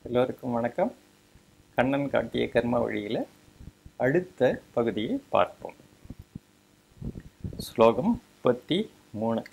எல்லோருக்கும் வணக்கம் கண்ணன் காட்டிய கர்ம வழியில் அடுத்த பகுதியை பார்ப்போம் ஸ்லோகம் முப்பத்தி மூணு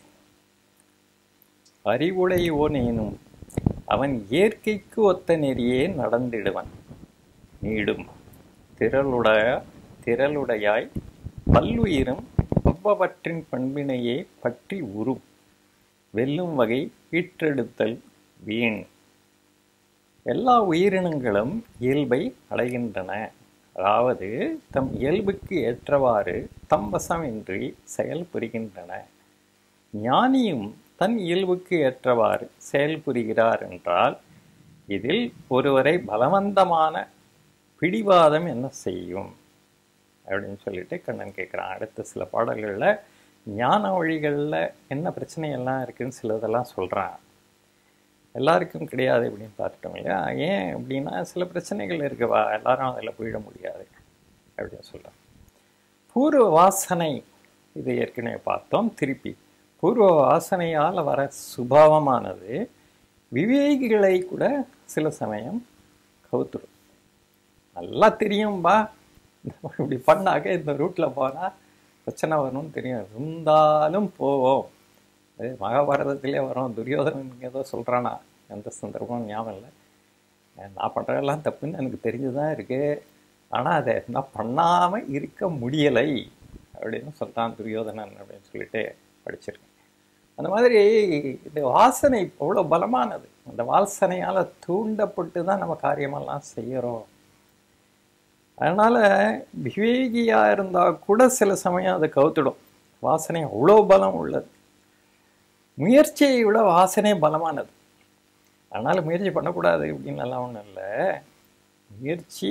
அறிவுடையோனேனும் அவன் இயற்கைக்கு ஒத்த நெறியே நடந்திடுவன் நீடும் திரளுடைய திரளுடையாய் பல்லுயிரும் அவ்வவற்றின் பண்பினையே பற்றி உறும் வெல்லும் வகை ஈற்றெடுத்தல் வீண் எல்லா உயிரினங்களும் இயல்பை அடைகின்றன அதாவது தம் இயல்புக்கு ஏற்றவாறு தம் வசமின்றி செயல் புரிகின்றன ஞானியும் தன் இயல்புக்கு ஏற்றவாறு செயல் புரிகிறார் என்றால் இதில் ஒருவரை பலவந்தமான பிடிவாதம் என்ன செய்யும் அப்படின்னு சொல்லிட்டு கண்ணன் கேட்குறான் அடுத்த சில பாடல்களில் ஞான வழிகளில் என்ன பிரச்சனையெல்லாம் இருக்குன்னு சிலதெல்லாம் சொல்கிறான் எல்லாருக்கும் கிடையாது அப்படின்னு பார்த்துட்டோம் இல்லையா ஏன் அப்படின்னா சில பிரச்சனைகள் இருக்குவா எல்லாரும் அதில் போயிட முடியாது அப்படின்னு சொல்கிறேன் பூர்வ வாசனை இது ஏற்கனவே பார்த்தோம் திருப்பி பூர்வ வாசனையால் வர சுபாவமானது விவேகிகளை கூட சில சமயம் கவுத்துரும் நல்லா தெரியும்பா இப்படி பண்ணாக்க இந்த ரூட்டில் போனால் பிரச்சனை வரும்னு தெரியும் இருந்தாலும் போவோம் அது மகாபாரதத்திலே வரும் துரியோதனன் ஏதோ சொல்கிறானா எந்த சந்தர்ப்பம் ஞாபகம் இல்லை நான் பண்ணுறதெல்லாம் தப்புன்னு எனக்கு தெரிஞ்சு தான் இருக்குது ஆனால் அதை நான் பண்ணாமல் இருக்க முடியலை அப்படின்னு சொல்கிறான் துரியோதனன் அப்படின்னு சொல்லிட்டு படிச்சிருக்கேன் அந்த மாதிரி இந்த வாசனை அவ்வளோ பலமானது அந்த வாசனையால் தூண்டப்பட்டு தான் நம்ம காரியமெல்லாம் செய்கிறோம் அதனால் விவேகியாக இருந்தால் கூட சில சமயம் அதை கவுத்துடும் வாசனை அவ்வளோ பலம் உள்ளது முயற்சியை விட வாசனை பலமானது அதனால் முயற்சி பண்ணக்கூடாது அப்படின்னு எல்லாம் ஒன்றும் இல்லை முயற்சி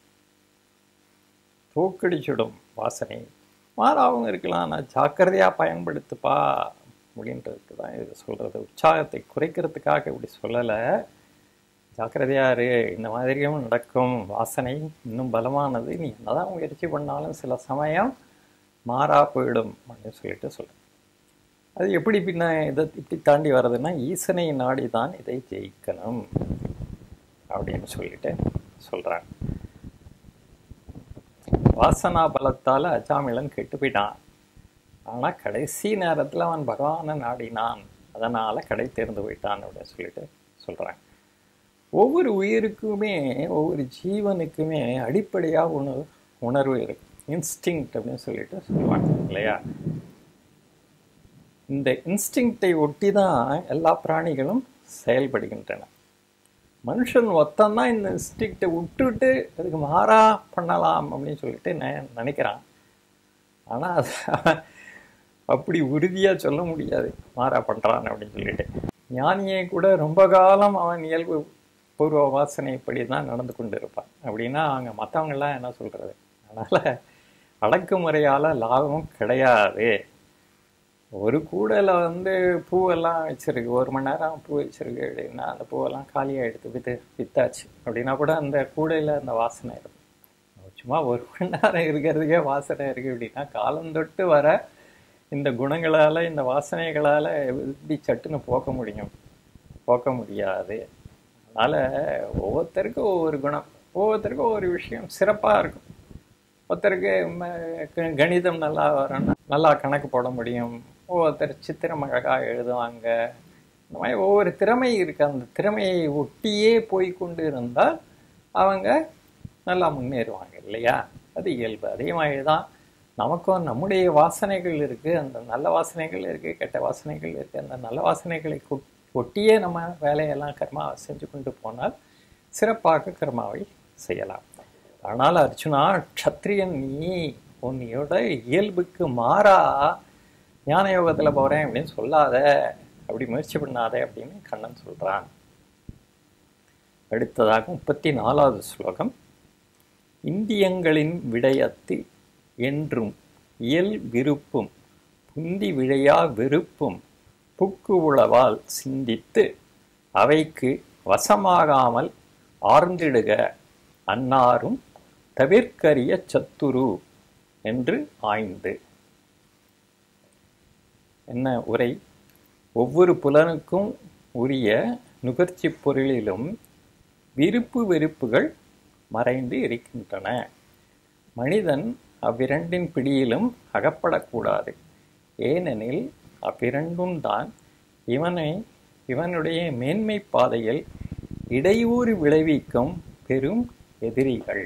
தோக்கடிச்சிடும் வாசனை மாறாவும் இருக்கலாம் நான் ஜாக்கிரதையாக பயன்படுத்துப்பா அப்படின்றதுக்கு தான் இது சொல்கிறது உற்சாகத்தை குறைக்கிறதுக்காக இப்படி சொல்லலை ஜாக்கிரதையாக இரு இந்த மாதிரியும் நடக்கும் வாசனை இன்னும் பலமானது நீ என்னதான் முயற்சி பண்ணாலும் சில சமயம் மாறா போயிடும் அப்படின்னு சொல்லிட்டு சொல்கிறேன் அது எப்படி பின்ன இதை இப்படி தாண்டி வர்றதுன்னா ஈசனை நாடி தான் இதை ஜெயிக்கணும் அப்படின்னு சொல்லிட்டு சொல்கிறாங்க வாசனா பலத்தால் அஜாமிலன் கெட்டு போயிட்டான் ஆனால் கடைசி நேரத்தில் அவன் பகவானை நாடினான் அதனால் கடை தேர்ந்து போயிட்டான் அப்படின்னு சொல்லிட்டு சொல்கிறாங்க ஒவ்வொரு உயிருக்குமே ஒவ்வொரு ஜீவனுக்குமே அடிப்படையாக உணவு உணர்வு இருக்கு இன்ஸ்டிங் அப்படின்னு சொல்லிட்டு சொல்லுவாங்க இல்லையா இந்த இன்ஸ்டிங்க்டை ஒட்டி தான் எல்லா பிராணிகளும் செயல்படுகின்றன மனுஷன் ஒத்தந்தான் இந்த இன்ஸ்டிங்க்டை விட்டுட்டு அதுக்கு மாறா பண்ணலாம் அப்படின்னு சொல்லிட்டு நான் நினைக்கிறான் ஆனால் அது அப்படி உறுதியாக சொல்ல முடியாது மாறா பண்ணுறான் அப்படின்னு சொல்லிட்டு ஞானியை கூட ரொம்ப காலம் அவன் இயல்பு பூர்வ வாசனைப்படி தான் நடந்து கொண்டு இருப்பான் அப்படின்னா அவங்க மற்றவங்கெல்லாம் என்ன சொல்கிறது அதனால் அடக்குமுறையால் லாபம் கிடையாது ஒரு கூடையில் வந்து பூவெல்லாம் வச்சுருக்கு ஒரு மணி நேரம் பூ வச்சுருக்கு அப்படின்னா அந்த பூவெல்லாம் காலியாக எடுத்து வித்து வித்தாச்சு அப்படின்னா கூட அந்த கூடையில் அந்த வாசனை இருக்கும் சும்மா ஒரு மணி நேரம் இருக்கிறதுக்கே வாசனை இருக்குது அப்படின்னா காலந்தொட்டு வர இந்த குணங்களால் இந்த வாசனைகளால் எப்படி சட்டுன்னு போக்க முடியும் போக்க முடியாது அதனால் ஒவ்வொருத்தருக்கும் ஒவ்வொரு குணம் ஒவ்வொருத்தருக்கும் ஒவ்வொரு விஷயம் சிறப்பாக இருக்கும் ஒருத்தருக்கு கணிதம் நல்லா வரணும் நல்லா கணக்கு போட முடியும் ஒவ்வொருத்தர் சித்திரம் அழகாக எழுதுவாங்க இந்த மாதிரி ஒவ்வொரு திறமை இருக்குது அந்த திறமையை ஒட்டியே போய் கொண்டு இருந்தால் அவங்க நல்லா முன்னேறுவாங்க இல்லையா அது இயல்பு அதே மாதிரி தான் நமக்கும் நம்முடைய வாசனைகள் இருக்குது அந்த நல்ல வாசனைகள் இருக்குது கெட்ட வாசனைகள் இருக்குது அந்த நல்ல வாசனைகளை ஒட்டியே நம்ம வேலையெல்லாம் கர்மா செஞ்சு கொண்டு போனால் சிறப்பாக கர்மாவை செய்யலாம் ஆனால் அர்ஜுனா க்ஷத்ரியன் நீ உன்னையோட இயல்புக்கு மாறா ஞான யோகத்தில் போகிறேன் அப்படின்னு சொல்லாத அப்படி முயற்சி பண்ணாத அப்படின்னு கண்ணன் சொல்கிறான் அடுத்ததாக முப்பத்தி நாலாவது ஸ்லோகம் இந்தியங்களின் விடயத்து என்றும் இயல் விருப்பும் புந்தி விழையா வெறுப்பும் புக்கு உளவால் சிந்தித்து அவைக்கு வசமாகாமல் ஆர்ந்திடுக அன்னாரும் தவிர்க்கரிய சத்துரு என்று ஆய்ந்து என்ன உரை ஒவ்வொரு புலனுக்கும் உரிய நுகர்ச்சி பொருளிலும் விருப்பு வெறுப்புகள் மறைந்து இருக்கின்றன மனிதன் அவ்விரண்டின் பிடியிலும் அகப்படக்கூடாது ஏனெனில் அவ்விரண்டும் தான் இவனை இவனுடைய மேன்மை பாதையில் இடையூறு விளைவிக்கும் பெரும் எதிரிகள்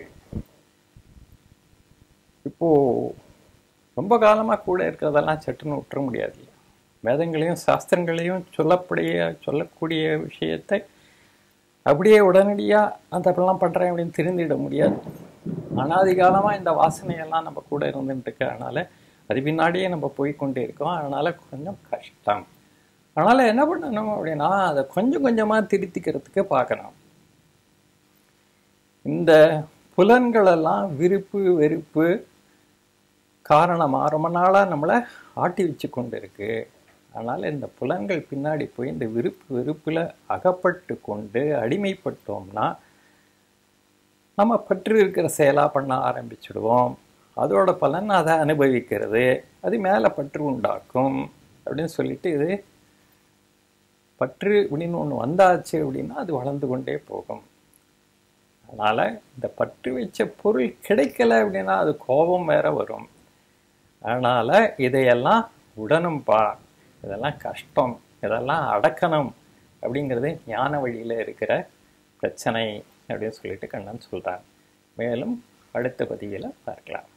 இப்போ ரொம்ப காலமாக கூட இருக்கிறதெல்லாம் சட்டுன்னு விட்டுற முடியாது இல்லையா வேதங்களையும் சாஸ்திரங்களையும் சொல்லக்கூடிய சொல்லக்கூடிய விஷயத்தை அப்படியே உடனடியாக அந்த அப்படிலாம் பண்ணுறேன் அப்படின்னு திருந்திட முடியாது அனாதி காலமாக இந்த வாசனையெல்லாம் நம்ம கூட இருந்துட்டு இருக்கிறதுனால அது பின்னாடியே நம்ம போய் கொண்டே இருக்கோம் அதனால் கொஞ்சம் கஷ்டம் அதனால் என்ன பண்ணணும் அப்படின்னா அதை கொஞ்சம் கொஞ்சமாக திருத்திக்கிறதுக்கு பார்க்கணும் இந்த புலன்களெல்லாம் விருப்பு வெறுப்பு காரணமாக ரொம்ப நாளாக நம்மளை ஆட்டி வச்சு கொண்டு இருக்கு அதனால் இந்த புலன்கள் பின்னாடி போய் இந்த விருப்பு வெறுப்பில் அகப்பட்டு கொண்டு அடிமைப்பட்டோம்னா நம்ம பற்று இருக்கிற செயலாக பண்ண ஆரம்பிச்சிடுவோம் அதோட பலன் அதை அனுபவிக்கிறது அது மேலே பற்று உண்டாக்கும் அப்படின்னு சொல்லிட்டு இது பற்று அப்படின்னு ஒன்று வந்தாச்சு அப்படின்னா அது வளர்ந்து கொண்டே போகும் அதனால் இந்த பற்று வச்ச பொருள் கிடைக்கல அப்படின்னா அது கோபம் வேற வரும் அதனால் இதையெல்லாம் உடனும்பா இதெல்லாம் கஷ்டம் இதெல்லாம் அடக்கணும் அப்படிங்கிறது ஞான வழியில் இருக்கிற பிரச்சனை அப்படின்னு சொல்லிட்டு கண்ணன் சொல்கிறார் மேலும் அடுத்த பதிவில் பார்க்கலாம்